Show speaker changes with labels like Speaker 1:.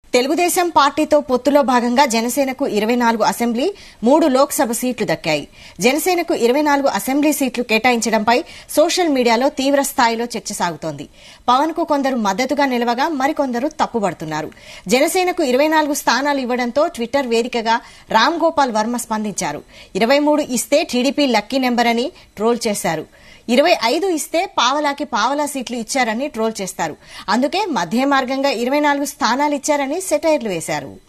Speaker 1: తెలుగుదేశం పార్టీతో పొత్తులో భాగంగా జనసేనకు ఇరవై నాలుగు అసెంబ్లీ మూడు లోక్సభ సీట్లు దక్కాయి జనసేనకు ఇరవై నాలుగు అసెంబ్లీ సీట్లు కేటాయించడంపై సోషల్ మీడియాలో తీవ్ర స్థాయిలో చర్చ సాగుతోంది పవన్ కు కొందరు మద్దతుగా నిలవగా మరికొందరు తప్పుబడుతున్నారు జనసేనకు ఇరవై నాలుగు స్థానాలు ఇవ్వడంతో ట్విట్టర్ వేదికగా రామ్ గోపాల్ వర్మ స్పందించారు ఇరవై మూడు ఇస్తే టీడీపీ లక్కీ నెంబర్ అని ట్రోల్ చేశారు ఇరవై ఐదు ఇస్తే పావలాకి పావలా సీట్లు ఇచ్చారని ట్రోల్ చేస్తారు అందుకే మధ్య మార్గంగా ఇరవై నాలుగు స్థానాలు ఇచ్చారని సెటైర్లు వేశారు